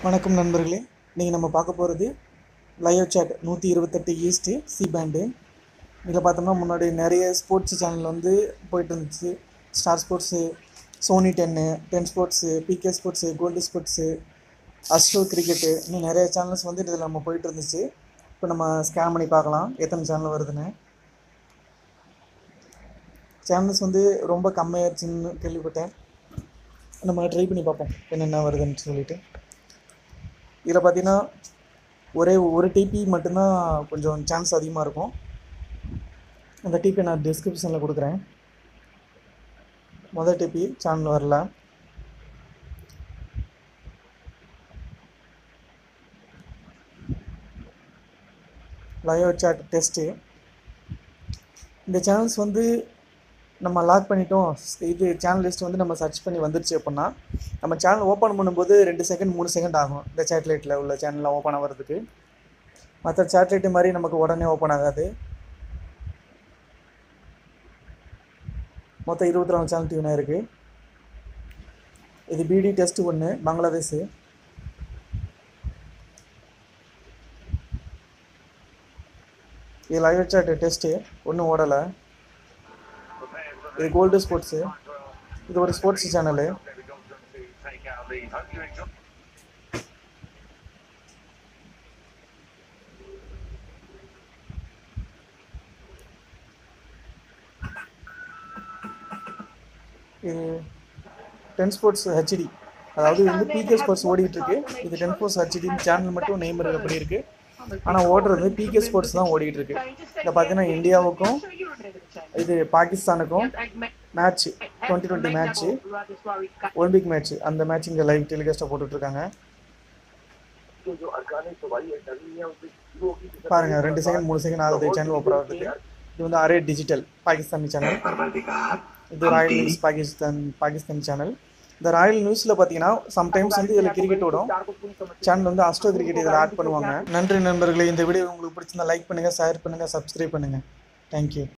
வணக்கம் நண்பர்களே இன்றைக்கி நம்ம பார்க்க போகிறது லைவ் சேட் நூற்றி இருபத்தெட்டு ஈஸ்ட்டு சி பேண்டு இதில் பார்த்தோம்னா முன்னாடி நிறைய ஸ்போர்ட்ஸ் சேனல் வந்து போயிட்டு இருந்துச்சு Star Sports Sony Ten Ten Sports PK Sports Gold Sports Astro cricket இன்னும் நிறைய சேனல்ஸ் வந்து இதில் நம்ம போயிட்டு இருந்துச்சு இப்போ நம்ம ஸ்கேன் பண்ணி பார்க்கலாம் எத்தனை சேனல் வருதுன்னு சேனல்ஸ் வந்து ரொம்ப கம்மியாயிருச்சுன்னு கேள்விப்பட்டேன் நம்ம ட்ரை பண்ணி பார்ப்போம் என்னென்ன வருதுன்னு சொல்லிட்டு இதில் பார்த்தீங்கன்னா ஒரே ஒரு டிபி மட்டும்தான் கொஞ்சம் சான்ஸ் அதிகமாக இருக்கும் அந்த டிபி நான் டிஸ்கிரிப்ஷனில் கொடுக்குறேன் மொதல் டிபி சேனல் வரல லைவ் சாட் டெஸ்ட்டு இந்த சேனல்ஸ் வந்து நம்ம லாக் பண்ணிட்டோம் இது சேனல் லிஸ்ட் வந்து நம்ம சர்ச் பண்ணி வந்துருச்சு அப்படின்னா நம்ம சேனல் ஓப்பன் பண்ணும்போது ரெண்டு செகண்ட் மூணு செகண்ட் ஆகும் இந்த சேட்டலைட்டில் உள்ள சேனலில் ஓப்பன் ஆகிறதுக்கு மற்ற சேட்டலைட்டு மாதிரி நமக்கு உடனே ஓப்பன் ஆகாது மொத்தம் இருபத்தி நாலு சேனல் டியூனாக இருக்குது இது பிடி டெஸ்ட் ஒன்று பங்களாதேஷ் இது லைவ் சாட் டெஸ்ட்டு ஒன்றும் ஓடலை இது கோல்டு ஸ்போர்ட்ஸு இது ஒரு ஸ்போர்ட்ஸ் சேனலு இது டென் ஸ்போர்ட்ஸ் ஹெச்டி அதாவது இது வந்து பிகே ஸ்போர்ட்ஸ் ஓடிட்டு இருக்கு இது டென் ஸ்போர்ட்ஸ் ஹெச்டி சேனல் மட்டும் நேம் அப்படி இருக்கு ஆனால் ஓடுறது பிகே ஸ்போர்ட்ஸ் தான் ஓடிட்டு இருக்கு இதை பார்த்தீங்கன்னா இந்தியாவுக்கும் இது பாகிஸ்தானுக்கும் match twenty twenty match Olympic match அந்த மேட்ச் இங்கே லைவ் டெலிகாஸ்ட்டாக போட்டுட்ருக்காங்க பாருங்க ரெண்டு செகண்ட் மூணு செகண்ட் ஆகுது சேனல் ஓப்பன் ஆகிறதுக்கு இது வந்து அரே டிஜிட்டல் பாகிஸ்தானி சேனல் இது Royal News Pakistan Pakistan channel இந்த ராயல் நியூஸில் பார்த்தீங்கன்னா சம்டைம்ஸ் வந்து இதில் கிரிக்கெட் ஓடும் சேனல் வந்து அஸ்டோ கிரிக்கெட் இதில் ஆட் பண்ணுவாங்க நன்றி நண்பர்களே இந்த வீடியோ உங்களுக்கு பிடிச்சிருந்தா லைக் பண்ணுங்கள் ஷேர் பண்ணுங்கள் சப்ஸ்கிரைப் பண்ணுங்கள் தேங்க்யூ